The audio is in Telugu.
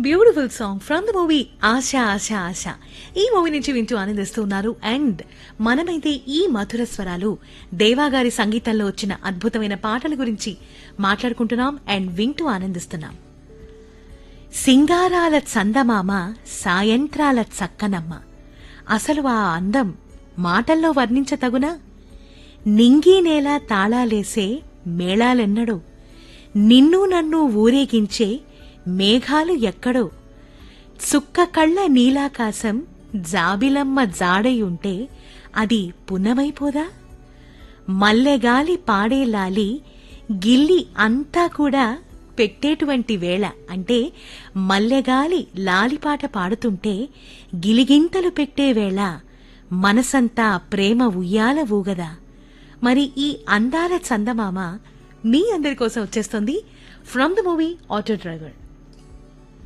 beautiful song from the movie Asha Asha Asha ఈ మూవీ నుంచి వింటూ ఆనందిస్తున్నారు అండ్ మనమైతే ఈ మధుర స్వరాలు దేవాగారి సంగీతంలో వచ్చిన అద్భుతమైన పాటల గురించి మాట్లాడుకుంటున్నాం అండ్ వింటూ ఆనందిస్తున్నాం సింగారాల చందమామ సాయంత్రాల చక్కనమ్మ అసలు ఆ అందం మాటల్లో వర్ణించతగునా నింగి నేల తాళాలేసే మేళాలెన్నడో నిన్ను నన్ను ఊరేగించే మేఘాలు ఎక్కడో చుక్క కళ్ళ నీలాకాశం జాబిలమ్మ జాడై ఉంటే అది పున్నమైపోదా మల్లెగాలి పాడేలాలి గిల్లి అంతా కూడా పెట్టేటువంటి వేళ అంటే మల్లెగాలి లాలిపాట పాడుతుంటే గిలిగింతలు పెట్టే వేళ మనసంతా ప్రేమ ఉయ్యాల ఊగదా మరి ఈ అందాల చందమామ మీ అందరి కోసం వచ్చేస్తుంది from the movie auto driver